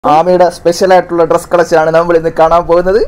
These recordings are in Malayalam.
ആമയുടെ സ്പെഷ്യൽ ആയിട്ടുള്ള ഡ്രസ് കളക്ഷൻ ആണ് നമ്മൾ ഇന്ന് കാണാൻ പോകുന്നത്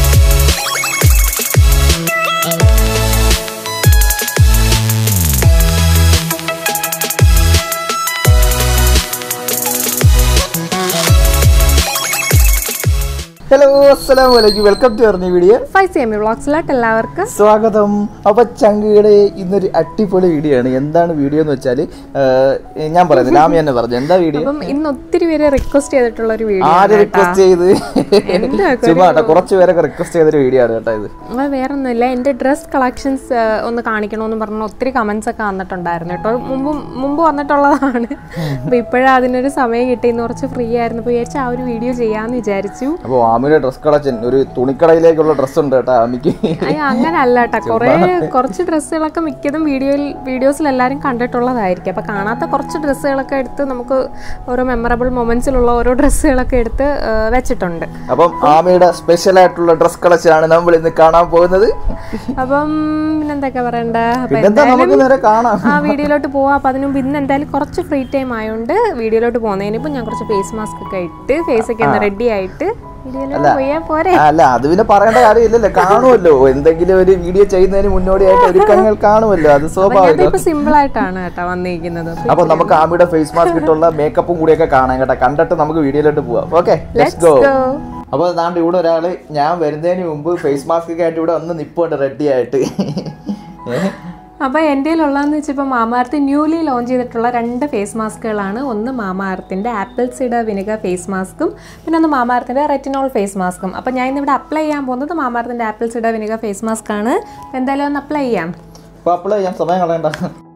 ഹലോ അസ്സലാമു അലൈക്കും വെൽക്കം ടു പറഞ്ഞ വീഡിയോ ഫൈവ് സി എം വ്ളോഗ്സിലോട്ട് എല്ലാവർക്കും സ്വാഗതം അപ്പൊ ചങ്കുകളുടെ ഇന്നൊരു അടിപൊളി വീഡിയോ ആണ് എന്താണ് വീഡിയോ എന്ന് വെച്ചാൽ ഞാൻ പറയുന്നത് ആമി തന്നെ പറഞ്ഞു എന്താ വീഡിയോ അപ്പം ഇന്ന് ഒത്തിരി പേര് റിക്വസ്റ്റ് ചെയ്തിട്ടുള്ള ഒരു വീഡിയോ ആര് റിക്വസ്റ്റ് ചെയ്ത് എന്താ ചുമ്മാ കേട്ടോ കുറച്ച് പേരൊക്കെ റിക്വസ്റ്റ് ചെയ്തൊരു വീഡിയോ ആണ് കേട്ടോ ഇത് വേറെ ഒന്നുമില്ല എൻ്റെ ഡ്രസ് കളക്ഷൻസ് ഒന്ന് കാണിക്കണമെന്ന് പറഞ്ഞ ഒത്തിരി കമന്റ്സ് ഒക്കെ വന്നിട്ടുണ്ടായിരുന്നു കേട്ടോ മുമ്പ് മുമ്പ് വന്നിട്ടുള്ളതാണ് അപ്പൊ ഇപ്പോഴാ അതിനൊരു സമയം കിട്ടി ഇന്ന് കുറച്ച് ഫ്രീ ആയിരുന്നു അപ്പോൾ വിചാരിച്ച ആ ഒരു വീഡിയോ ചെയ്യാന്ന് വിചാരിച്ചു അപ്പോൾ ആമിയുടെ ഡ്രസ് കളക്ഷൻ ഒരു തുണിക്കടയിലേക്കുള്ള ഡ്രസ്സ് ഉണ്ട് കേട്ടോ ആമിക്ക് അയ്യ അങ്ങനെ അല്ല കേട്ടോ കുറേ കുറച്ച് ഡ്രസ്സുകളൊക്കെ മിക്കതും വീഡിയോയിൽ വീഡിയോസിൽ എല്ലാവരും കണ്ടിട്ടുള്ളതായിരിക്കും അപ്പോൾ കാണാത്ത കുറച്ച് ഡ്രസ്സുകളൊക്കെ എടുത്ത് നമുക്ക് ഓരോ മെമ്മറബിൾ മൊമെന്റ്സിലുള്ള ഓരോ ഡ്രസ്സുകളൊക്കെ എടുത്ത് ആ, വെച്ചിട്ടുണ്ട് അപ്പം ആമിയുടെ സ്പെഷ്യൽ ആയിട്ടുള്ള ഡ്രസ് കളക്ഷൻ ആണ് നമ്മൾ ഇന്ന് കാണാൻ പോകുന്നത് അപ്പം പിന്നെന്തൊക്കെ പറയണ്ട അപ്പൊ പിന്നെന്താ നമുക്ക് നേരെ കാണാം ആ വീഡിയോയിലോട്ട് പോവാം അപ്പം അതിന് മുമ്പ് ഇന്ന് എന്തായാലും കുറച്ച് ഫ്രീ ടൈം ആയതുകൊണ്ട് വീഡിയോയിലോട്ട് പോകുന്നതിന് ഇപ്പം ഞാൻ കുറച്ച് ഫേസ് മാസ്ക് ഒക്കെ ഇട്ട് ഫേസ് ഒക്കെ ഒന്ന് റെഡി ആയിട്ട് വീഡിയോയിലോട്ട് പോയാൽ പോരെ ആ, അല്ല അത് പിന്നെ പറയേണ്ട കാര്യമില്ലല്ലോ കാണുമല്ലോ എന്തെങ്കിലും ഒരു വീഡിയോ ചെയ്യുന്നതിന് മുന്നോടിയായിട്ട് ഒരുക്കങ്ങൾ കാണുമല്ലോ അത് സ്വാഭാവികം ഇപ്പൊ സിമ്പിൾ ആയിട്ടാണ് കേട്ടോ വന്നിരിക്കുന്നത് അപ്പൊ നമുക്ക് ആമിയുടെ ഫേസ് മാസ്ക് ഇട്ടുള്ള മേക്കപ്പും കൂടിയൊക്കെ കാണാം കേട്ടോ കണ്ടിട്ട് നമുക്ക് വീഡിയോയിലോട്ട് പോവാം ഓക്കെ ലെറ്റ്സ് ഗോ go. അപ്പൊ ദാണ്ട് ഇവിടെ ഒരാള് ഞാൻ വരുന്നതിന് മുമ്പ് ഫേസ് മാസ്ക് ഒക്കെ ആയിട്ട് ഇവിടെ ഒന്ന് നിപ്പുണ്ട് റെഡി ആയിട്ട് അപ്പോൾ എൻ്റെ ഉള്ളതെന്ന് വെച്ചാൽ ഇപ്പോൾ മാമാർത്ത് ന്യൂലി ലോഞ്ച് ചെയ്തിട്ടുള്ള രണ്ട് ഫേസ് മാസ്കുകളാണ് ഒന്ന് മാമാർത്തിൻ്റെ ആപ്പിൾ സിഡർ വിനെഗർ ഫേസ് മാസ്കും പിന്നെ ഒന്ന് മാമാർത്തിൻ്റെ റെറ്റിനോൾ ഫേസ് മാസ്കും അപ്പോൾ ഞാൻ ഇന്നിവിടെ അപ്ലൈ ചെയ്യാൻ പോകുന്നത് മാമാർത്തിൻ്റെ apple cider vinegar face mask ആണ് അപ്പോൾ എന്തായാലും ഒന്ന് അപ്ലൈ ചെയ്യാം അപ്പൊ അപ്ലൈ ചെയ്യാം സമയം കളയണ്ട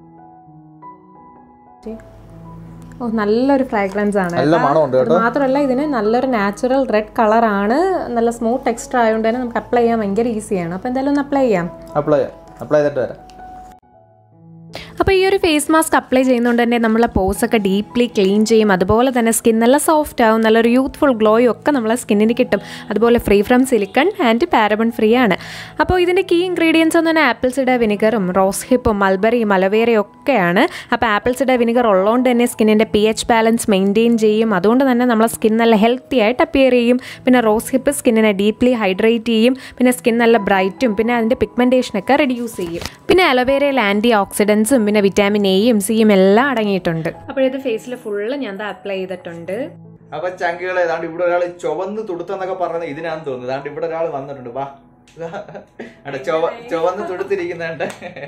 ഓ നല്ലൊരു ഫ്രാഗ്രൻസ് ആണ് നല്ല മണമുണ്ട് അത് മാത്രമല്ല ഇതിന് നല്ലൊരു നാച്ചുറൽ റെഡ് കളറാണ് നല്ല സ്മൂത്ത് ടെക്സ്ചർ ആയതുകൊണ്ട് തന്നെ നമുക്ക് അപ്ലൈ ചെയ്യാൻ ഭയങ്കര ഈസിയാണ് അപ്പോൾ എന്തായാലും ഒന്ന് അപ്ലൈ ചെയ്യാം അപ്ലൈ ചെയ്യാം അപ്ലൈ ചെയ്തിട്ട് വരാം അപ്പോൾ ഈ ഒരു ഫേസ് മാസ്ക് അപ്ലൈ ചെയ്യുന്നതുകൊണ്ട് തന്നെ നമ്മളെ പോസ് ഒക്കെ ഡീപ്ലി ക്ലീൻ ചെയ്യും അതുപോലെ തന്നെ സ്കിൻ നല്ല സോഫ്റ്റ് ആവും നല്ലൊരു യൂത്ത്ഫുൾ ഗ്ലോയും ഒക്കെ നമ്മളെ സ്കിന്നിന് കിട്ടും അതുപോലെ free from silicone and paraben free ആണ് അപ്പോൾ ഇതിൻ്റെ കീ ഇൻഗ്രീഡിയൻസ് എന്ന് പറഞ്ഞാൽ ആപ്പിൾ സിഡ വിനിഗറും റോസ് ഹിപ്പും മൽബറിയും അലവേറയും ഒക്കെയാണ് അപ്പോൾ ആപ്പിൾ സിഡ വിനിഗർ ഉള്ളതുകൊണ്ട് തന്നെ സ്കിന്നിൻ്റെ പി എച്ച് ബാലൻസ് മെയിൻറ്റെയിൻ ചെയ്യും അതുകൊണ്ട് തന്നെ നമ്മളെ സ്കിൻ നല്ല ഹെൽത്തി ആയിട്ട് അപ്പിയർ ചെയ്യും പിന്നെ റോസ് ഹിപ്പ് സ്കിന്നിനെ ഡീപ്ലി ഹൈഡ്രേറ്റ് ചെയ്യും പിന്നെ സ്കിൻ നല്ല ബ്രൈറ്റും പിന്നെ അതിൻ്റെ പിഗ്മെൻറ്റേഷനൊക്കെ റെഡ്യൂസ് ചെയ്യും പിന്നെ അലോവേരയിൽ ആൻറ്റി ഓക്സിഡൻസും പിന്നെ വിറ്റാമിൻ എയും സിയും എല്ലാം അടങ്ങിയിട്ടുണ്ട് അപ്പോൾ ഇത് ഫേസിൽ ഫുള്ള് ഞാൻ അപ്ലൈ ചെയ്തിട്ടുണ്ട് അപ്പൊ ചങ്കുകളെ ഏതാണ്ട് ഇവിടെ ഒരാൾ ചുവന്ന് തുടുത്തെന്നൊക്കെ പറയുന്നത് ഇതിനാന്ന് തോന്നുന്നു ഏതാണ്ട് ഇവിടെ ഒരാൾ വന്നിട്ടുണ്ട് വാ അടെ ചുവ ചുവന്ന് തുടുത്തിരിക്കുന്നുണ്ട്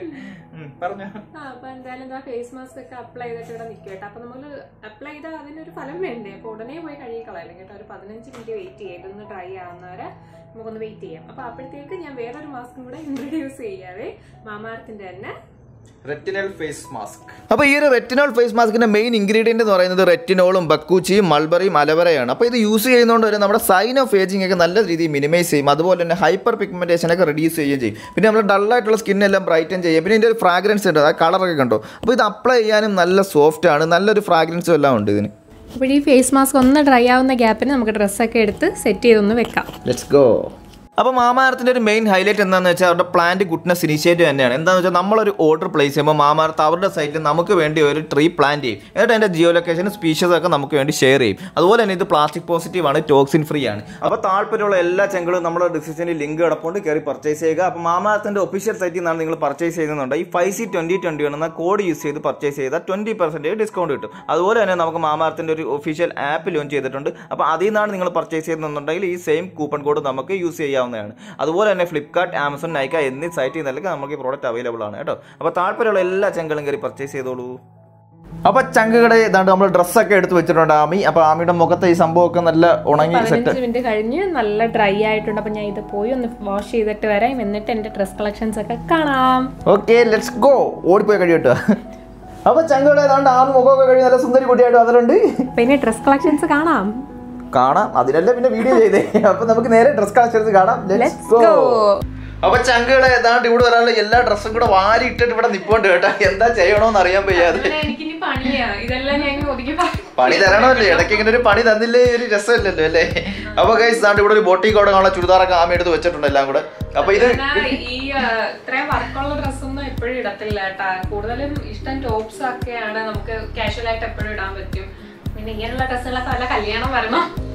പറഞ്ഞോ അപ്പോൾ എന്തായാലും ആ ഫേസ് മാസ്ക് ഒക്കെ അപ്ലൈ ചെയ്തിട്ട് ഇവിടെ നിൽക്കും കേട്ടോ അപ്പോൾ നമ്മൾ അപ്ലൈ ചെയ്താൽ അതിനൊരു ഫലം വേണ്ടേ അപ്പോൾ ഉടനെ പോയി കഴുകി കളയില്ല കേട്ടോ ഒരു പതിനഞ്ച് മിനിറ്റ് വെയിറ്റ് ചെയ്യും ഇതൊന്ന് ഡ്രൈ ആവുന്നവരെ നമുക്കൊന്ന് വെയിറ്റ് ചെയ്യാം അപ്പോൾ അപ്പോഴത്തേക്ക് ഞാൻ വേറൊരു മാസ്കും കൂടെ ഇൻട്രൊഡ്യൂസ് ചെയ്യാവേ മാമാർത്തിൻ്റെ തന്നെ റെറ്റിനൽ ഫേസ് മാസ്ക് അപ്പൊ ഈ ഒരു റെറ്റിനോൾ ഫേസ് മാസ്കിന്റെ മെയിൻ ഇൻഗ്രീഡിയന്റ് എന്ന് പറയുന്നത് റെറ്റിനോളും ബക്കൂച്ചിയും മൾബറിയും അലവരയാണ് അപ്പോൾ ഇത് യൂസ് ചെയ്യുന്നതുകൊണ്ട് തന്നെ നമ്മുടെ സൈൻ ഓഫ് ഏജിംഗ് ഒക്കെ നല്ല രീതിയിൽ മിനിമൈസ് ചെയ്യും അതുപോലെ തന്നെ ഹൈപ്പർ പിഗ്മെന്റേഷൻ ഒക്കെ റെഡ്യൂസ് ചെയ്യുകയും ചെയ്യും പിന്നെ നമ്മൾ ഡള്ളായിട്ടുള്ള സ്കിന്നെല്ലാം ബ്രൈറ്റൻ ചെയ്യും പിന്നെ ഇതിന്റെ ഒരു ഫ്രാഗ്രൻസ് ഉണ്ട് ആ കളറൊക്കെ കണ്ടോ അപ്പോൾ ഇത് അപ്ലൈ ചെയ്യാനും നല്ല സോഫ്റ്റ് ആണ് നല്ലൊരു ഫ്രാഗ്രൻസും എല്ലാം ഉണ്ട് ഇതിന് അപ്പോൾ ഈ ഫേസ് മാസ്ക് ഒന്ന് ഡ്രൈ ആവുന്ന ഗ്യാപ്പിന് നമുക്ക് ഡ്രസ്സൊക്കെ എടുത്ത് സെറ്റ് ചെയ്തൊന്ന് വെക്കാം ലെറ്റ്സ് ഗോ അപ്പോൾ മാമാർത്തിൻ്റെ ഒരു മെയിൻ ഹൈലൈറ്റ് എന്താണെന്ന് വെച്ചാൽ അവരുടെ പ്ലാന്റ് ഗുഡ്നസ് ഇനിഷ്യേറ്റീവ് തന്നെയാണ് എന്താണെന്ന് വെച്ചാൽ നമ്മളൊരു ഓർഡർ പ്ലേസ് ചെയ്യുമ്പോൾ മാമാർത്ത് അവരുടെ സൈറ്റിൽ നമുക്ക് വേണ്ടി ഒരു ട്രീ പ്ലാന്റ് ചെയ്യും എന്നിട്ട് അതിൻ്റെ ജിയോ ലൊക്കേഷനും സ്പീഷ്യസ് ഒക്കെ നമുക്ക് വേണ്ടി ഷെയർ ചെയ്യും അതുപോലെ തന്നെ ഇത് പ്ലാസ്റ്റിക് പോസിറ്റീവ് ആണ് ടോക്സിൻ ഫ്രീ ആണ് അപ്പോൾ താല്പര്യമുള്ള എല്ലാ ചെങ്കളും നമ്മുടെ ഡിസ്ക്രിപ്ഷനിൽ ലിങ്ക് കിടപ്പുണ്ട് കയറി പർച്ചേസ് ചെയ്യുക അപ്പോൾ മാമാർത്തിൻ്റെ ഒഫീഷ്യൽ സൈറ്റിൽ നിന്നാണ് നിങ്ങൾ പർച്ചേസ് ചെയ്യുന്നുണ്ട് ഈ ഫൈവ് സി ട്വൻറ്റി ട്വൻറ്റി എന്ന കോഡ് യൂസ് ചെയ്ത് പർച്ചേസ് ചെയ്താൽ ട്വൻറ്റി പെർസെൻറ്റേജ് ഡിസ്കൗണ്ട് കിട്ടും അതുപോലെ തന്നെ നമുക്ക് മാമാർത്തിൻ്റെ ഒരു ഒഫീഷ്യൽ ആപ്പ് ലോഞ്ച് ചെയ്തിട്ടുണ്ട് അപ്പോൾ അതിൽ നിന്നാണ് നിങ്ങൾ പർച്ചേസ് ചെയ്യുന്നുണ്ടെങ്കിൽ ഈ സെയിം കൂപ്പൺ കോഡ് നമുക്ക് യൂസ് ചെയ്യാവുന്നതാണ് അതുപോലെ തന്നെ ഫ്ലിപ്കാർട്ട് ആമസോൺ നൈക്ക എന്നീ സൈറ്റിൽ നിന്നൊക്കെ നമുക്ക് ഈ പ്രോഡക്റ്റ് അവൈലബിൾ ആണ് കേട്ടോ അപ്പോൾ താല്പര്യമുള്ള എല്ലാ ചങ്കളും കയറി പർച്ചേസ് ചെയ്തോളൂ അപ്പൊ ചങ്കുകടെ ഏതാണ്ട് നമ്മൾ ഡ്രസ്സൊക്കെ എടുത്ത് വെച്ചിട്ടുണ്ട് ആമി അപ്പൊ ആമിയുടെ മുഖത്തെ ഈ സംഭവമൊക്കെ നല്ല ഉണങ്ങി സെറ്റ് പതിനഞ്ച് മിനിറ്റ് കഴിഞ്ഞ് നല്ല ഡ്രൈ ആയിട്ടുണ്ട് അപ്പം ഞാൻ ഇത് പോയി ഒന്ന് വാഷ് ചെയ്തിട്ട് വരാം എന്നിട്ട് എൻ്റെ ഡ്രസ് കളക്ഷൻസ് ഒക്കെ കാണാം ഓക്കെ ലെറ്റ്സ് ഗോ ഓടിപ്പോയി കഴിയട്ടോ അപ്പൊ ചങ്കുകടെ ഏതാണ്ട് ആ മുഖമൊക്കെ കഴിഞ്ഞ് നല്ല സുന്ദരി കുട്ടിയായിട്ട് വന്നിട്ടുണ്ട് പിന്നെ ഡ്രസ് കളക്ഷൻസ് കാണാം കാണാം അതിനല്ലേ പിന്നെ വീഡിയോ ചെയ്തേ അപ്പൊ നമുക്ക് നേരെ ഡ്രസ് കളക്ഷൻസ് കാണാം ലെറ്റ്സ് ഗോ അപ്പൊ ചങ്കുകളെ ഏതാണ്ട് ഇവിടെ ഒരാൾ എല്ലാ ഡ്രസ്സും കൂടെ വാരി ഇട്ടിട്ട് ഇവിടെ നിപ്പുണ്ട് കേട്ടോ എന്താ ചെയ്യണോന്ന് അറിയാൻ വയ്യാതെ എനിക്കിനി പണിയാ ഇതെല്ലാം ഞാൻ ഒതുക്കി പണി തരണമല്ലേ ഇടയ്ക്ക് ഇങ്ങനെ ഒരു പണി തന്നില്ലേ ഒരു രസമില്ലല്ലോ അല്ലേ അപ്പൊ ഗൈസ് ദാണ്ട് ഇവിടെ ഒരു ബോട്ടി കോടെ കാണാൻ ചുരിദാറൊക്കെ ആമ എടുത്ത് വെച്ചിട്ടുണ്ട് എല്ലാം കൂടെ അപ്പൊ ഇത് ഈ ഇത്രയും വർക്കുള്ള ഡ്രസ്സൊന്നും എപ്പോഴും ഇടത്തില്ല കേട്ടാ കൂടുതലും ഇഷ്ടം ടോപ്സ് ഒക്കെയാണ് നമുക്ക് കാഷ്വൽ ആയിട്ട് എപ്പോഴും ഇടാൻ പറ്റും പിന്നെ ഇങ്ങനെയുള്ള ഡ്രസ്സുകളൊക്കെ വല്ല കല്യാണം വരണം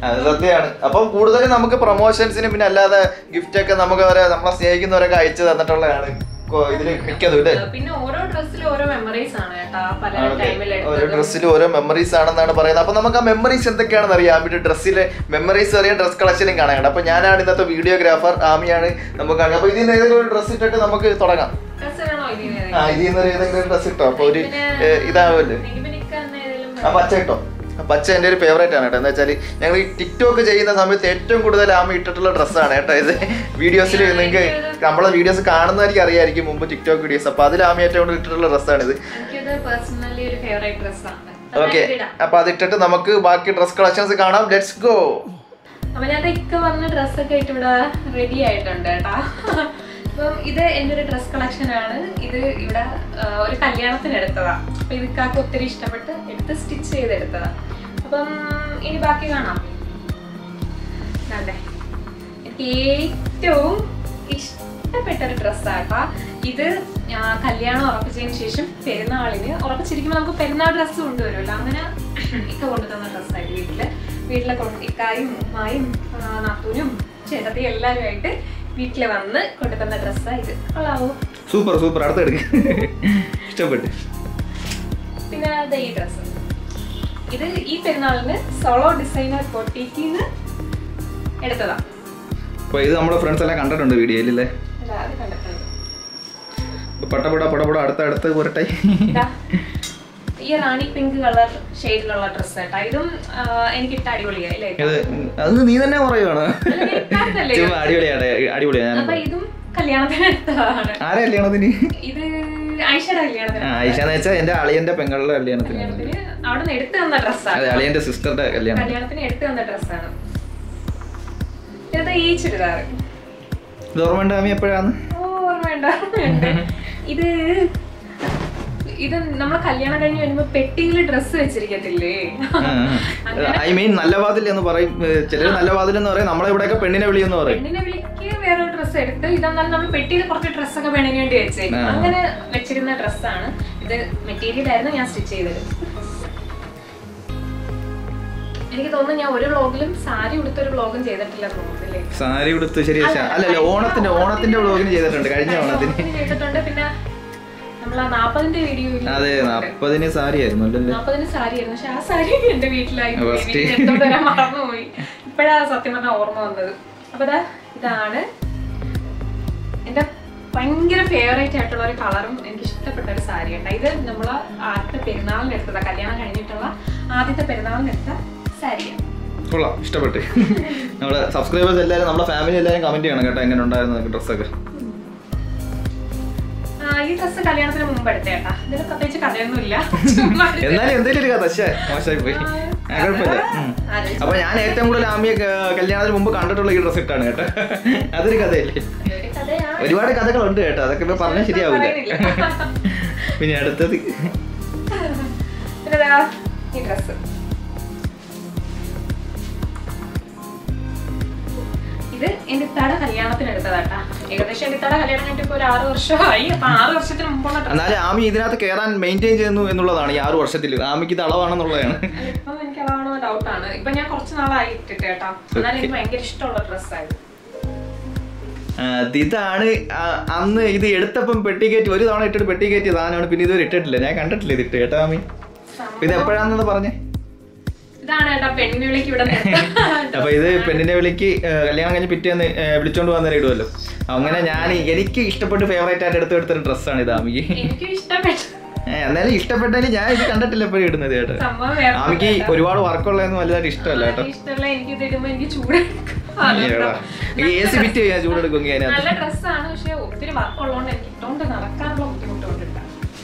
അത് സത്യമാണ് അപ്പം കൂടുതലും നമുക്ക് പ്രൊമോഷൻസിന് പിന്നെ അല്ലാതെ ഗിഫ്റ്റ് ഒക്കെ നമുക്ക് അവരെ നമ്മളെ സ്നേഹിക്കുന്നവരൊക്കെ അയച്ചു തന്നിട്ടുള്ളതാണ് കൊ- ഇതില് മിക്കതും ഇല്ലേ പിന്നെ ഓരോ ഡ്രസ്സിലും ഓരോ മെമ്മറീസ് ആണ് കേട്ടോ പല ടൈമിൽ ഓരോ ഡ്രസ്സിലും ഓരോ മെമ്മറീസ് ആണെന്നാണ് പറയുന്നത് അപ്പൊ നമുക്ക് ആ മെമ്മറീസ് എന്തൊക്കെയാണെന്ന് അറിയാം ആമിയുടെ ഡ്രസ്സിലെ മെമ്മറീസ് അറിയാൻ ഡ്രസ് കളക്ഷനും കാണാൻ കേട്ടോ അപ്പൊ ഞാനാണ് ഇന്നത്തെ വീഡിയോഗ്രാഫർ ആമിയാണ് നമുക്ക് കാണാം അപ്പൊ ഇതിൽ നിന്ന് ഏതെങ്കിലും ഒരു ഡ്രസ് ഇട്ടിട്ട് നമുക്ക് തുടങ്ങാം ഡ്രസ് വേണോ ഇതിന് ആ ഇതിൽ നിന്ന് ഒരു ഏതെങ്കിലും ഡ്രസ് ഇട്ടോ അപ്പൊ ഒരു ഏ, ഇതാവുമല്ലോ എനിക്ക് പിന്നെ ഇക്ക തന്നെ ഏതെങ്കിലും ആ പച്ച ഇട്ടോ ആ പച്ച എൻ്റെ ഒരു ഫേവറേറ്റ് ആണ് കേട്ടോ എന്താ വെച്ചാൽ ഞങ്ങൾ ഈ ടിക്ടോക്ക് ചെയ്യുന്ന സമയത്ത് ഏറ്റവും കൂടുതൽ ആമ ഇട്ടിട്ടുള്ള ഡ്രസ്സാണ് കേട്ടോ ഇത് വീഡിയോസിൽ നിങ്ങൾക്ക് നമ്മളെ വീഡിയോസ് കാണുന്നവർക്ക് അറിയായിരിക്കും മുമ്പ് ടിക്ടോക്ക് വീഡിയോസ് അപ്പൊ അതിൽ ആമ ഏറ്റവും കൂടുതൽ ഇട്ടിട്ടുള്ള ഡ്രസ്സാണ് ഇത് എനിക്കത് പേഴ്സണലി ഒരു ഫേവറേറ്റ് ഡ്രസ്സാണ് ഓക്കെ അപ്പൊ അതിട്ടിട്ട് നമുക്ക് ബാക്കി ഡ്രസ് കളക്ഷൻസ് കാണാം ലെറ്റ്സ് ഗോ അപ്പൊ ഞാൻ ഇക്ക വന്ന ഡ്രസ്സൊക്കെ ആയിട്ട് ഇവിടെ റെഡി ആയിട്ടുണ്ട് കേട്ടാ അപ്പം ഇത് എൻ്റെ ഒരു ഡ്രസ് കളക്ഷൻ ആണ് ഇത് ഇവിടെ ആ, ഒരു കല്യാണത്തിന് എടുത്തതാ അപ്പൊ ഇത് ഇക്കാക്ക് ഒത്തിരി ഇഷ്ടപ്പെട്ട് എടുത്ത് സ്റ്റിച്ച് ചെയ്തെടുത്തതാ അപ്പം ഇനി ബാക്കി കാണാം കണ്ടേ എനിക്ക് ഏറ്റവും ഇഷ്ടപ്പെട്ട ഒരു ഡ്രസ്സാട്ടാ ഇത് ആ, കല്യാണം ഉറപ്പിച്ചതിന് ശേഷം പെരുന്നാളിന് ഉറപ്പിച്ചിരിക്കുമ്പോൾ നമുക്ക് പെരുന്നാൾ ഡ്രസ്സ് കൊണ്ടുവരുമല്ലോ അങ്ങനെ ഇക്ക കൊണ്ടുതന്ന ഡ്രസ്സായിട്ട് വീട്ടില് വീട്ടിലെ കൊണ്ട് ഇക്കായും ഉമ്മായും ആ, നാത്തൂനും ചേട്ടത്തിയും എല്ലാവരുമായിട്ട് വീട്ടിൽ വന്ന് കൊണ്ടുതന്ന ഡ്രസ്സാ ഇത് കൊള്ളാവോ സൂപ്പർ സൂപ്പർ അടുത്ത് എടുക്ക് ഇഷ്ടപ്പെട്ടു പിന്നെ ദേ ഈ ഡ്രസ്സ് ഇത് ഈ പെരുന്നാളിന് സോളോ ഡിസൈനർ പൊട്ടിക്കിന്ന് എടുത്തതാ അപ്പൊ ഇത് നമ്മുടെ ഫ്രണ്ട്സ് എല്ലാം കണ്ടിട്ടുണ്ട് വീഡിയോയിൽ അല്ലേ അല്ല, അത് കണ്ടിട്ടുണ്ട് പട്ടപട പടപട അടുത്ത അടുത്ത് പോരട്ടെ ഇതാ, ഈ റാണി പിങ്ക് കളർ ഷെയ്ഡിലുള്ള ഡ്രസ് കേട്ടാ ഇതും ആ, എനിക്ക് ഇട്ട അടിപൊളിയായി അല്ലേ ഇത് അത് നീ തന്നെ പറയുവാണ് അല്ല, ഞാൻ ഇട്ടായിരുന്നല്ലേ? ചുമ്മാ അടിപൊളിയാണ് അടിപൊളിയാണ് ഞാൻ അപ്പൊ ഇതും കല്യാണത്തിന് എടുത്തതാണ് ആരാ കല്യാണത്തിന് ഇത് ഐഷയുടെ കല്യാണത്തിന് ആ ഐഷാന്ന് വെച്ചാൽ എന്റെ അളിയന്റെ പെങ്ങളുടെ കല്യാണത്തിന് കല്യാണത്തിന് അവിടെ നിന്ന് എടുത്തു തന്ന ഡ്രസ്സാണ് അതെ അളിയന്റെ സിസ്റ്ററുടെ കല്യാണം കല്യാണത്തിന് എടുത്തു തന്ന ഡ്രസ്സാണ് ഇത് ഈ ചുരിദാർ ഇത് ഓർമ്മ ആമി എപ്പോഴാണ് ഓ ഓർമ്മയുണ്ട് ഓർമ്മയുണ്ട്. ഇത് ഇത് നമ്മൾ കല്യാണം കഴിഞ്ഞ് വരുമ്പോ പെട്ടിയിൽ ഡ്രസ്സ് വെച്ചിരിക്കത്തില്ലേ ഐ മീൻ നല്ല വാതിൽ എന്ന് പറയും ചിലർ നല്ല വാതിൽ എന്ന് പറയും നമ്മളെ ഇവിടെയൊക്കെ പെണ്ണിനെ വിളി എന്ന് പറയും പെണ്ണിനെ വിളിക്ക് വേറെ ഡ്രസ്സ് എടുത്ത് ഇതെന്നാലും നമ്മൾ പെട്ടിയിൽ കുറച്ച് ഡ്രസ്സൊക്കെ പെണ്ണിന് വേണ്ടി വെച്ചേ ആ. അങ്ങനെ വെച്ചിരുന്ന ഡ്രസ്സാണ് ഇത് മെറ്റീരിയൽ ആയിരുന്നു ഞാൻ സ്റ്റിച്ച് ചെയ്തത് എനിക്ക് തോന്നുന്നു ഞാൻ ഒരു വ്ളോഗിലും സാരി ഉടുത്തൊരു വ്ളോഗും ചെയ്തിട്ടില്ല തോന്നുന്നില്ലേ സാരി ഉടുത്ത് ശരി ശരി. അല്ലല്ല ഓണത്തിന്റെ ഓണത്തിന്റെ വ്ളോഗിന് ചെയ്തിട്ടുണ്ട് കഴിഞ്ഞ ഓണത്തിന് ഓണത്തിന് ചെയ്തിട്ടുണ്ട് പിന്നെ നമ്മൾ ആ നാപ്പതിന്റെ വീഡിയോ അതെ നാപ്പതിന് സാരി ആയിരുന്നു അല്ലല്ലേ നാപ്പതിന് സാരി ആയിരുന്നു പക്ഷെ ആ സാരി എന്റെ വീട്ടിലായി പോയി. First. എനിക്ക് എടുത്തോണ്ട് വരാൻ മറന്നുപോയി ഇപ്പഴാ സത്യം പറഞ്ഞ ഓർമ്മ വന്നത് അപ്പൊ ദാ ഇതാണ് എന്റെ ഭയങ്കര ഫേവറേറ്റ് ആയിട്ടുള്ള ഒരു കളറും എനിക്ക് ഇഷ്ടപ്പെട്ട ഒരു സാരി കേട്ടോ ഇത് നമ്മൾ ആദ്യത്തെ പെരുന്നാളിന് എടുത്തതാ കല്യാണം കഴിഞ്ഞിട്ടുള്ള ആദ്യത്തെ പെരുന്നാളിന് എടുത്ത സാരിയാണ് കൊള്ളാം ഇഷ്ടപ്പെട്ടു നമ്മുടെ സബ്സ്ക്രൈബേഴ്സ് എല്ലാവരും നമ്മുടെ ഫാമിലി എല്ലാവരും കമന്റ് ചെയ്യണം കേട്ടോ എങ്ങനെ ഉണ്ടായിരുന്നു ഡ്രസ്സൊക്കെ ആ, ഈ ഡ്രസ്സ് കല്യാണത്തിന് മുമ്പ് എടുത്തേട്ടാ ഇതിന് പ്രത്യേകിച്ച് കഥയൊന്നുമില്ല ചുമ്മാ എടുത്തതാ. എന്നാലും എന്തെങ്കിലും ഒരു കഥ ശ്ശേ, മോശമായി പോയി ആ, കുഴപ്പമില്ല ഉം. അതെ. അപ്പൊ ഞാൻ ഏറ്റവും കൂടുതൽ ആമിയെ ക- കല്യാണത്തിന് മുമ്പ് കണ്ടിട്ടുള്ള ഈ ഡ്രസ് ഇട്ടാണ് കേട്ടോ അതൊരു കഥയല്ലേ അതൊരു കഥയാണ്. ഒരുപാട് കഥകളുണ്ട് കേട്ടോ അതൊക്കെ ഇപ്പൊ പറഞ്ഞാൽ ശരിയാവില്ല പറയുന്നില്ല. പിന്നെ അടുത്തത് പിന്നെ ദാ ഈ ഡ്രസ് ഇത് എന്റെ ഇത്താടെ കല്യാണത്തിന് എടുത്തതാട്ടാ ഏകദേശം എന്റെ ഇത്താടെ കല്യാണം കഴിഞ്ഞിട്ട് ഇപ്പൊ ഒരു ആറ് വർഷമായി അപ്പൊ ആറ് വർഷത്തിന് മുമ്പുള്ള ഡ്രസ് എന്നാലും ആമി ഇതിനകത്ത് കയറാൻ മെയിൻറ്റെയിൻ ചെയ്യുന്നു എന്നുള്ളതാണ് ഈ ആറ് വർഷത്തിൽ ആമിക്ക് ഇത് അളവാണെന്നുള്ളതാണ് ഇപ്പം എനിക്ക് അതാണോ ഡൗട്ടാണ് ഇപ്പൊ ഞാൻ കുറച്ച് നാളായി ഇട്ടിട്ട് കേട്ടാ എന്നാലും എനിക്ക് ഭയങ്കര ഇഷ്ടമുള്ള ഡ്രസ്സായിരുന്നു ആ, അത് ഇതാണ് ആ, അന്ന് ഇത് എടുത്തപ്പം പെട്ടി കയറ്റി ഒരു തവണ ഇട്ടിട്ട് പെട്ടി കയറ്റി സാധനമാണ് പിന്നെ ഇതുവരെ ഇട്ടിട്ടില്ല ഞാൻ കണ്ടിട്ടില്ല ഇത് ഇട്ട് കേട്ടോ ആമി ഇത് എപ്പോഴാണെന്ന് പറഞ്ഞേ ഇതാണ് കേട്ടാ പെണ്ണിനെ വിളിക്ക് ഇവിടെ നിർത്താൻ. അപ്പൊ ഇത് പെണ്ണിന്റെ വിളിക്ക് ഏ, കല്യാണം കഴിഞ്ഞ് പിറ്റേന്ന് ഏ, വിളിച്ചോണ്ട് വന്നേരം ഇടുമല്ലോ അങ്ങനെ ഞാൻ എനിക്ക് ഇഷ്ടപ്പെട്ട് ഫേവറേറ്റ് ആയിട്ട് എടുത്ത് എടുത്തൊരു ഡ്രസ്സാണ് ഇത് ആമിക്ക് എനിക്കും ഇഷ്ടപ്പെട്ടു ഏ, എന്നാലും ഇഷ്ടപ്പെട്ടതിന് ഞാൻ ഇത് കണ്ടിട്ടില്ല എപ്പോഴും ഇടുന്നത് കേട്ടോ സംഭവം വേറെ ആമിക്ക് ഒരുപാട് വർക്കുള്ളതൊന്നും വലുതായിട്ട് ഇഷ്ടമല്ല കേട്ടോ ഇഷ്ടമല്ല എനിക്ക് ഇത് ഇടുമ്പോ എനിക്ക് ചൂടെടുക്കും അതുകൊണ്ടാ. ഈ എ സി ഫിറ്റ് ചെയ്യാൻ ചൂടെടുക്കുമെങ്കിൽ അതിനകത്ത് നല്ല ഡ്രസ്സാണ് പക്ഷെ ഒത്തിരി വർക്ക് ഉള്ളതുകൊണ്ട് എനിക്ക് ഇട്ടോണ്ട് നടക്കാനുള്ള ബുദ്ധിമുട്ട് കൊണ്ടിട്ടാ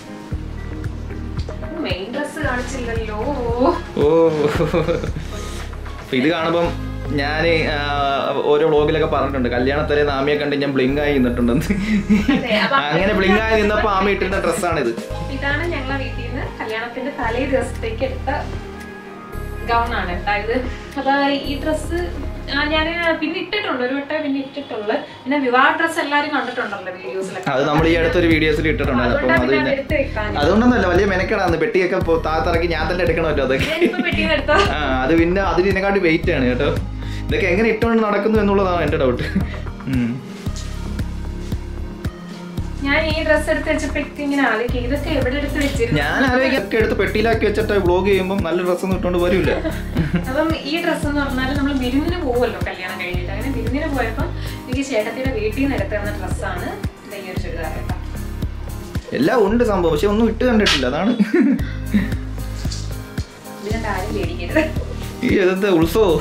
മെയിൻ ഡ്രസ് കാണിച്ചില്ലല്ലോ ഓ അപ്പൊ ഇത് കാണുമ്പം ഞാൻ ഓരോ വ്ളോഗിലൊക്കെ പറഞ്ഞിട്ടുണ്ട് കല്യാണത്തിലെ ആമിയെ കണ്ട് ഞാൻ ബ്ലിങ്ക് ആയി നിന്നിട്ടുണ്ടെന്ന് അതെ, അപ്പൊ അങ്ങനെ ബ്ലിങ്ക് ആയി നിന്നപ്പോ ആമി ഇട്ടിരുന്ന ഡ്രസ്സാണ് ഇത് ഇതാണ് ഞങ്ങളെ വീട്ടിൽ നിന്ന് കല്യാണത്തിന്റെ തലേ ദിവസത്തേക്ക് എടുത്ത ഗൗൺ ആണ് കേട്ടോ ഇത് അപ്പൊ ഈ ഡ്രസ്സ് ഞാൻ പിന്നെ ഇട്ടിട്ടുണ്ട് ഒരു വട്ടം പിന്നെ ഇട്ടിട്ടുള്ളു പിന്നെ വിവാഹ ഡ്രസ്സ് എല്ലാരും കണ്ടിട്ടുണ്ടല്ലോ വീഡിയോസിലൊക്കെ അത് നമ്മൾ ഈ അടുത്തൊരു വീഡിയോസിൽ ഇട്ടിട്ടുണ്ടായിരുന്നു അപ്പം അത് അതുകൊണ്ടാണ് പിന്നെ പിന്നെ എടുത്ത് വെക്കാൻ അതുകൊണ്ടൊന്നല്ല വലിയ മെനക്കെടാന്ന് പെട്ടിയൊക്കെ പോ- താഴത്തിറക്കി ഞാൻ തന്നെ എടുക്കണമല്ലോ അതൊക്കെ ഞാനിപ്പോ പെട്ടിന്ന് എടുത്തോ ആ അത് പിന്നെ അതിനെക്കാട്ടി വെയിറ്റ് ആണ് കേട്ടോ ഇതൊക്കെ എങ്ങനെ ഇട്ടുകൊണ്ട് നടക്കുന്നു എന്നുള്ളതാണ് എൻ്റെ ഡൗട്ട് ഞാൻ ഈ ഡ്രസ്സ് എടുത്ത് വെച്ചപ്പോ എനിക്ക് ഇങ്ങനെ ആലോചിക്കും ഇതൊക്കെ എവിടെ എടുത്ത് വെച്ചിരുന്നു ഞാൻ ആലോചിക്കും ഒക്കെ എടുത്ത് പെട്ടിയിലാക്കി വെച്ചിട്ട് വ്ളോഗ് ചെയ്യുമ്പോൾ നല്ല ഡ്രസ്സൊന്നും ഇട്ടുകൊണ്ട് വരില്ല അപ്പം ഈ ഡ്രസ്സ് എന്ന് പറഞ്ഞാൽ നമ്മൾ വിരുന്നിന് പോകുമല്ലോ കല്യാണം കഴിഞ്ഞിട്ട് അങ്ങനെ വിരുന്നിന് പോയപ്പോൾ എനിക്ക് ചേട്ടത്തിയുടെ വീട്ടിൽ നിന്ന് എടുത്തു തന്ന ഡ്രസ്സാണ് ഈ ഒരു ചുരിദാർ കേട്ടോ എല്ലാം ഉണ്ട് സംഭവം പക്ഷെ ഒന്നും ഇട്ട് കണ്ടിട്ടില്ല അതാണ് ഇതിന്റെ ആരും പേടിക്കരുത് ഈ ഇതെന്താ ഉത്സവോ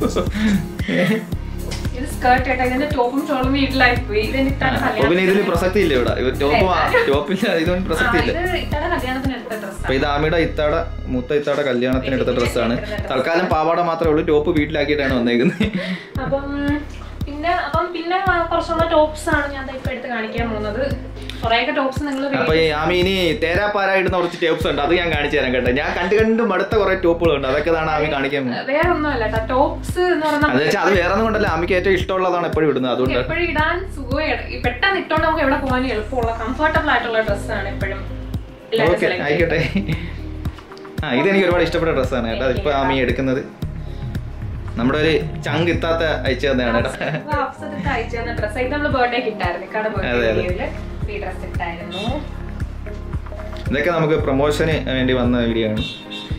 ഇത് സ്കേർട്ട് കേട്ടോ ഇതിന്റെ ടോപ്പും ഷോളും വീട്ടിലായി പോയി ഇതിന് ഇത്താടെ അപ്പൊ പിന്നെ ഇതിൽ കല്യാണത്തിന് പ്രസക്തി ഇല്ല ഇവിടെ ഇവർ ടോപ്പ് ടോപ്പില്ല ഇതൊന്നും ആ, പ്രസക്തി ഇല്ല ഇത് ഇത്താടെ കല്യാണത്തിന് എടുത്ത ഡ്രസ്സാണ് അപ്പൊ ഇത് ആമിയുടെ ഇത്താട മൂത്ത ഇത്താട കല്യാണത്തിന് എടുത്ത ഡ്രസ്സാണ് തൽക്കാലം പാവാട മാത്രമേ ഉള്ളൂ ടോപ്പ് വീട്ടിലാക്കിയിട്ടാണ് വന്നേക്കുന്നത് അപ്പം പിന്നെ അപ്പം പിന്നെ കുറച്ചുള്ള ടോപ്സ് ആണ് ഞാൻ ദാ ഇപ്പൊ എടുത്ത് കാണിക്കാൻ പോകുന്നത് കുറേയൊക്കെ ടോപ്സ് നിങ്ങൾ അപ്പൊ ഈ ആമി ഇനി തേരാപ്പാരായിടുന്ന കുറച്ച് ടോപ്സ് ഉണ്ട് അത് ഞാൻ കാണിച്ചു തരാം കേട്ടോ ഞാൻ കണ്ടു കണ്ട് മടുത്ത കുറെ ടോപ്പുകളുണ്ട് അതൊക്കെ ആണ് ആമി കാണിക്കാൻ പോകുന്നത് വേറെ ഒന്നുമല്ല കേട്ടോ ടോപ്സ് എന്ന് പറഞ്ഞാൽ അത് വെച്ചാൽ അത് വേറെ ഒന്നും കൊണ്ടല്ല ആമിക്ക് ഏറ്റവും ഇഷ്ടമുള്ളതാണ് എപ്പോഴും ഇടുന്നത് അതുകൊണ്ട് എപ്പോഴും ഇടാൻ സുഖമായി പെട്ടെന്ന് ഇട്ടോണ്ട് നമുക്ക് എവിടെ പോകാനും എളുപ്പമുള്ള കംഫർട്ടബിൾ ആയിട്ടുള്ള ഡ്രസ്സാണ് എപ്പോഴും എല്ലാവരും ഓക്കെ select ആയിക്കോട്ടെ ആ ഇതെനിക്ക് ഒരുപാട് ഇഷ്ടപ്പെട്ട ഡ്രസ്സാണ് കേട്ടോ അതിപ്പോ ആമി എടുക്കുന്നത് നമ്മുടെ ഒരു ചങ്ക് ഇത്താത്ത അയച്ചു തന്നെയാണ് കേട്ടോ അപ്പൊ അപ്സരത്ത് അയച്ചു തന്ന ഡ്രസ്സ് ഇത് നമ്മള് ബർത്ത്ഡേ ഇട്ടായിരുന്നു കട അതെ, അതെ. ബർത്ത്ഡേ ഈ ഡ്രസ് ഇട്ടായിരുന്നു ഇതൊക്കെ നമുക്ക് പ്രൊമോഷന് വേണ്ടി വന്ന വീഡിയോ ആണ്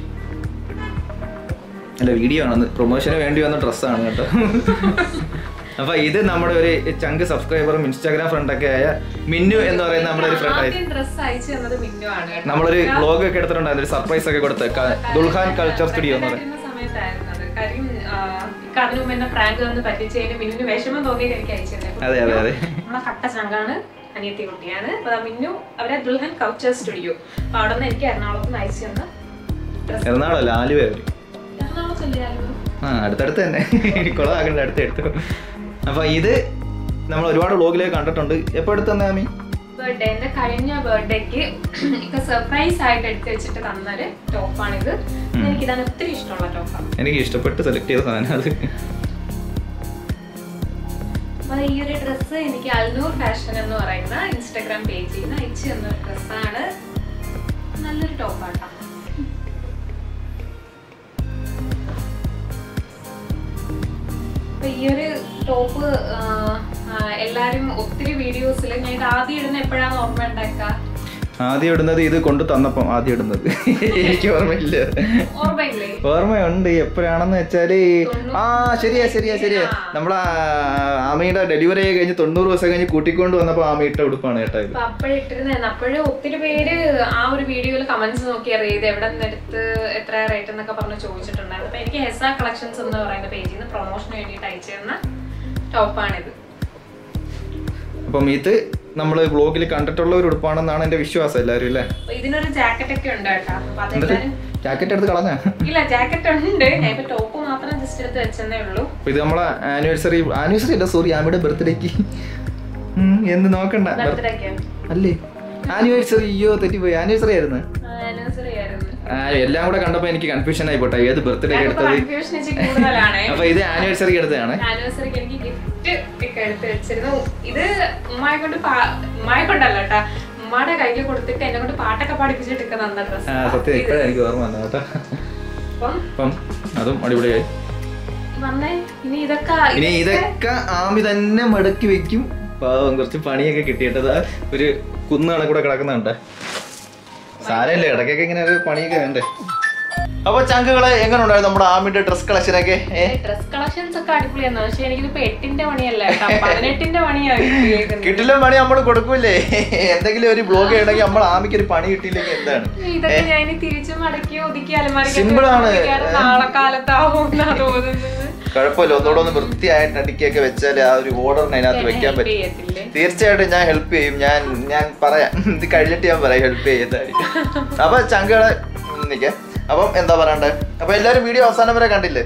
അല്ല വീഡിയോ ആണ് പ്രൊമോഷന് വേണ്ടി വന്ന ഡ്രസ്സാണ് കേട്ടോ അപ്പൊ ഇത് നമ്മുടെ ഒരു ചങ്ക് സബ്സ്ക്രൈബറും ഇൻസ്റ്റാഗ്രാം ഫ്രണ്ടൊക്കെ ആയ മിന്നു എന്ന് പറയുന്ന നമ്മുടെ ഒരു ഫ്രണ്ട് ആയി ആദ്യം ഡ്രസ് അയച്ചു തന്നത് മിന്നു ആണ് കേട്ടോ. നമ്മളൊരു വ്ളോഗ് ഒക്കെ എടുത്തിട്ടുണ്ടായിരുന്നു ഒരു സർപ്രൈസ് ഒക്കെ കൊടുത്ത് ക- ദുൽഖാൻ കൾച്ചർ സ്റ്റുഡിയോ എന്ന് പറയും കല്യാണം സമയത്തായിരുന്നു അത്. കാര്യം ആ, എനിക്ക് അതിനു മുമ്പ് എന്നെ പ്രാങ്ക് വന്ന് പറ്റിച്ചതിന് മിന്നുന് വിഷമം തോന്നിയത് എനിക്ക് അയച്ചു തന്നെ അതെ അതെ അതെ നമ്മളെ കട്ട ചങ്കാണ് അനിയത്തി കുട്ടിയാണ് അപ്പൊ ദാ മിന്നു അവരെ ദുൽഹൻ കൗച്ചർ സ്റ്റുഡിയോ അപ്പൊ അവിടെ നിന്ന് എനിക്ക് എറണാകുളത്ത് നിന്ന് അയച്ചു തന്ന ഡ്രസ് എറണാകുളം അല്ല ആലുവ അവര് എറണാകുളത്തല്ലായിരുന്നു ആ അടുത്തടുത്ത് തന്നെ കുളമാകേണ്ട അടുത്ത് എടുത്തു അപ്പൊ ഇത് നമ്മൾ ഒരുപാട് വ്ളോഗിലേക്ക് കണ്ടിട്ടുണ്ട് എപ്പോ എടുത്തു തന്നെ ആമി ബർത്ത്ഡേ എന്റെ കഴിഞ്ഞ ബർത്ത്ഡേക്ക് ഇപ്പൊ സർപ്രൈസ് ആയിട്ട് എടുത്ത് വെച്ചിട്ട് തന്നൊരു ടോപ്പാണിത് എനിക്കിതാണ് ഒത്തിരി ഇഷ്ടമുള്ള ടോപ്പാണ് എനിക്ക് ഇഷ്ടപ്പെട്ട് സെലക്ട് ചെയ്ത സാധനം അത് അപ്പൊ ഈ ഒരു ഡ്രസ്സ് എനിക്ക് അൽനൂർ ഫാഷൻ എന്ന് പറയുന്ന ഇൻസ്റ്റാഗ്രാം പേജിൽ നിന്ന് അയച്ചു തന്ന ഒരു ഡ്രസ്സാണ് നല്ലൊരു ടോപ്പാട്ടോ അപ്പൊ ഈ ഒരു ടോപ്പ് എല്ലാരും ഒത്തിരി വീഡിയോസിൽ ഞാൻ ഇത് ആദ്യം ഇടുന്ന എപ്പോഴാണ് ഓർമ്മ ഉണ്ടാക്കുക ആദ്യം ഇടുന്നത് ഇത് കൊണ്ടു തന്നപ്പം ആദ്യം ഇടുന്നത് എനിക്ക് ഓർമ്മയില്ല ഓർമ്മയില്ലേ ഓർമ്മയുണ്ട് എപ്പോഴാണെന്ന് വെച്ചാല് ആ ശരിയാ ശരിയാ ശരിയാ നമ്മളെ ആമയുടെ ഡെലിവറി കഴിഞ്ഞ് തൊണ്ണൂറ് ദിവസം കഴിഞ്ഞ് കൂട്ടിക്കൊണ്ട് വന്നപ്പോ ആമ ഇട്ട ഉടുപ്പാണ് കേട്ടോ ഇത് അപ്പൊ അപ്പോഴിട്ടിരുന്ന അപ്പോഴും ഒത്തിരി പേര് ആ ഒരു വീഡിയോയിൽ കമന്റ്സ് നോക്കി അറിയത് എവിടെ നിന്ന് എടുത്ത് എത്ര റേറ്റ് എന്നൊക്കെ പറഞ്ഞ് ചോദിച്ചിട്ടുണ്ടായിരുന്നു അപ്പൊ എനിക്ക് ഹെസ കളക്ഷൻസ് എന്ന് പറയുന്ന പേജിൽ നിന്ന് പ്രൊമോഷന് വേണ്ടിയിട്ട് അയച്ചു തന്ന ടോപ്പാണിത് അപ്പം ഇത് നമ്മൾ വ്ളോഗിൽ കണ്ടിട്ടുള്ള ഒരു ഉടുപ്പാണെന്നാണ് എന്റെ വിശ്വാസം എല്ലാവരും അല്ലേ അപ്പൊ ഇതിനൊരു ജാക്കറ്റ് ഒക്കെ ഉണ്ട് കേട്ടോ അപ്പൊ എന്നിട്ട് അതെല്ലാരും ജാക്കറ്റ് എടുത്ത് കളഞ്ഞ ഇല്ല ജാക്കറ്റ് ഉണ്ട് ഞാൻ ഇപ്പൊ ടോപ്പ് മാത്രം ജസ്റ്റ് എടുത്ത് വെച്ചെന്നേ ഉള്ളൂ അപ്പൊ ഇത് നമ്മളെ ആനിവേഴ്സറി ആനിവേഴ്സറി അല്ല സോറി ആമയുടെ ബർത്ത്ഡേക്ക് എന്ത് നോക്കണ്ട birth- ബർത്ത്ഡേക്ക് അല്ലേ ആനിവേഴ്സറി അയ്യോ തെറ്റിപ്പോയി ആനിവേഴ്സറി ആയിരുന്നു ആനിവേഴ്സറി ആയിരുന്നു ആ, എല്ലാം കൂടെ കണ്ടപ്പോ എനിക്ക് കൺഫ്യൂഷൻ ആയി പോട്ടെ ഏത് ബർത്ത്ഡേ എടുത്തത് കൺഫ്യൂഷൻ ഇച്ചിരി കൂടുതലാണ് അപ്പൊ ഇത് ആനിവേഴ്സറി എടുത്തതാണ് ആനിവേഴ്സറിക്ക് എനിക്ക് ഗിഫ്റ്റ് ഒക്കെ എടുത്ത് വെച്ചിരുന്നു ഇത് ഉമ്മായി കൊണ്ട് പാ- ഉമ്മായി കൊണ്ടല്ല കേട്ടാ ഉമ്മയുടെ കയ്യിൽ കൊടുത്തിട്ട് എന്നെ കൊണ്ട് പാട്ടൊക്കെ പഠിപ്പിച്ചിട്ട് തന്ന ഡ്രസ് ആ സത്യം ഇപ്പഴാ എനിക്ക് ഓർമ്മ വന്നത് കേട്ടോ അപ്പം അപ്പം അതും അടിപൊളിയായി വന്നേ ഇനി ഇതൊക്കെ ഇനി ഇതൊക്കെ ആമി തന്നെ മടക്കി വെക്കും പാവം കുറച്ച് പണിയൊക്കെ കിട്ടിയിട്ടത് ഒരു കുന്നാണ് കൂടെ കിടക്കുന്നുണ്ട് സാരമില്ല ഇടയ്ക്കൊക്കെ ഇങ്ങനെ ഒരു പണിയൊക്കെ വേണ്ടേ അപ്പൊ ചങ്കുകളെ എങ്ങനെ ഉണ്ടായിരുന്നു നമ്മുടെ ആമിന്റെ ഡ്രസ് കളക്ഷൻ ഒക്കെ ഏ ഡ്രസ് കളക്ഷൻസ് ഒക്കെ അടിപൊളിയായിരുന്നു പക്ഷെ എനിക്കിപ്പോ എട്ടിന്റെ പണിയല്ല കേട്ടോ പതിനെട്ടിന്റെ പണിയാണ് കിട്ടിയേക്കുന്നത്. കിട്ടില്ല പണി നമ്മൾ കൊടുക്കൂലേ എന്തെങ്കിലും ഒരു ബ്ലോഗ് ചെയ്യണമെങ്കിൽ നമ്മൾ ആമിക്ക് ഒരു പണി കിട്ടിയില്ലെങ്കിൽ എന്താണ് ഇതൊക്കെ ഞാൻ ഇനി തിരിച്ചു മടക്കി ഒതുക്കി Simple ആണ്. അലമാരി നാളെ കാലത്താവും എന്നാ തോന്നുന്നത് കുഴപ്പമില്ല ഒന്നുകൂടെ ഒന്ന് വൃത്തിയായിട്ട് അടുക്കിയൊക്കെ വെച്ചാൽ ആ ഒരു ഓർഡറിന് അതിനകത്ത് വെക്കാൻ help പറ്റും ചെയ്യത്തില്ലേ തീർച്ചയായിട്ടും ഞാൻ ഹെൽപ്പ് ചെയ്യും ഞാൻ ഞാൻ പറയാം ഇത് കഴിഞ്ഞിട്ട് ഞാൻ പറയാം ഹെൽപ്പ് ചെയ്യുന്നതായിരിക്കും അപ്പൊ ചങ്കുകളെ നിൽക്കാം അപ്പം എന്താ പറയണ്ടേ അപ്പൊ എല്ലാരും വീഡിയോ അവസാനം വരെ കണ്ടില്ലേ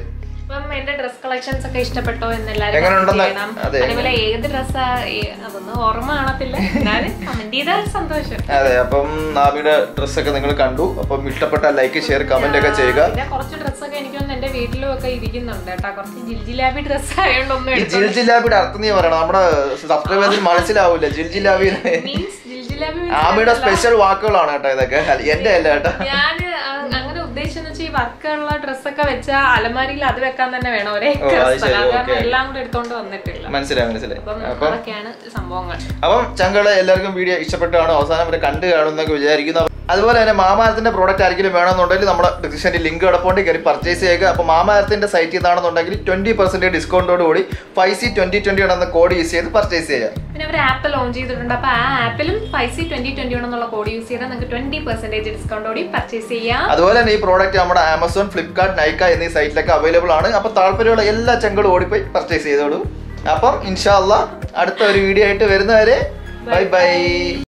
അപ്പം എന്റെ ഡ്രസ് കളക്ഷൻസ് ഒക്കെ ഇഷ്ടപ്പെട്ടോ എന്നെല്ലാരും എങ്ങനെയുണ്ടെന്ന് comment ചെയ്യണം. അതെ. അതേപോലെ ഏത് ഡ്രസ്സാ അതൊന്നും ഓർമ്മ കാണത്തില്ല എന്നാലും കമന്റ് ചെയ്താൽ സന്തോഷം അതെ അപ്പം നാബിയുടെ ഡ്രസ്സൊക്കെ നിങ്ങൾ കണ്ടു അപ്പം ഇഷ്ടപ്പെട്ട ലൈക്ക് ഷെയർ കമന്റ് ഒക്കെ ചെയ്യുക പിന്നെ കുറച്ച് ഡ്രസ്സൊക്കെ എനിക്ക് തോന്നുന്നു എന്റെ വീട്ടിലും ഒക്കെ ഇരിക്കുന്നുണ്ട് കേട്ടോ കുറച്ച് ജിൽജിലാബി ഡ്രസ് ആയതുകൊണ്ടൊന്നും ഈ എടുത്തു ജിൽ ജിലാബിയുടെ അർത്ഥം നീ പറയണം നമ്മുടെ സബ്സ്ക്രൈബേഴ്സിന് മനസ്സിലാവൂല ജിൽ ജിലാബി മീൻസ് ജിൽജിലാബി ആമിയുടെ സ്പെഷ്യൽ വാക്കുകളാണ് കേട്ടോ ഇതൊക്കെ അല്ല, എന്റെ അല്ല കേട്ടോ ഞാൻ അങ്ങനെ ഉദ്ദേശിച്ചെന്ന് വെച്ചാൽ ഈ വർക്കുള്ള ഡ്രസ്സൊക്കെ വെച്ച അലമാരിയിൽ അത് വെക്കാൻ തന്നെ വേണം ഒരേ ഓ, അത് ശരി, സ്ഥലം ഓക്കേ. കാരണം എല്ലാം കൂടെ എടുത്തോണ്ട് വന്നിട്ടില്ല മനസ്സിലായി മനസ്സിലായി അപ്പം അപ്പം അതൊക്കെയാണ് സംഭവങ്ങൾ അപ്പം ചങ്കള് എല്ലാവർക്കും വീഡിയോ ഇഷ്ടപ്പെട്ടാണ് അവസാനം വരെ കണ്ടു കാണുമെന്നൊക്കെ വിചാരിക്കുന്നു അതുപോലെ തന്നെ മാമാരത്തിന്റെ പ്രോഡക്റ്റ് ആരെങ്കിലും വേണമെന്നുണ്ടെങ്കിൽ നമ്മുടെ ഡിസ്ക്രിപ്ഷനിൽ ലിങ്ക് കിടപ്പുണ്ട് കയറി പർച്ചേസ് ചെയ്യുക അപ്പോൾ മാമാരത്തിന്റെ സൈറ്റിൽ നിന്നാണെന്നുണ്ടെങ്കിൽ ട്വന്റി പെർസെന്റേജ് ഡിസ്കൗണ്ടോട് കൂടി ഫൈവ് സി ട്വന്റി ട്വന്റി ആണെന്ന കോഡ് യൂസ് ചെയ്ത് പർച്ചേസ് ചെയ്യുക പിന്നെ അവർ ആപ്പ് ലോഞ്ച് ചെയ്തിട്ടുണ്ട് അപ്പൊ ആ ആപ്പിലും ഫൈവ് സി ട്വന്റി ട്വന്റി എന്നുള്ള കോഡ് യൂസ് ചെയ്താൽ നിങ്ങൾക്ക് ട്വന്റി പെർസെന്റേജ് ഡിസ്കൗണ്ടോടെ പർച്ചേസ് ചെയ്യാം അതുപോലെ തന്നെ ഈ പ്രോഡക്റ്റ് നമ്മുടെ ആമസോൺ ഫ്ലിപ്കാർട്ട് നൈക്ക എന്നീ സൈറ്റിലൊക്കെ അവൈലബിൾ ആണ് അപ്പോൾ താല്പര്യമുള്ള എല്ലാ ചങ്കളും ഓടിപ്പോയി പർച്ചേസ് ചെയ്തോളൂ അപ്പം ഇൻഷാല്ല അടുത്ത ഒരു വീഡിയോ ആയിട്ട് വരുന്നവരെ ബൈ ബൈ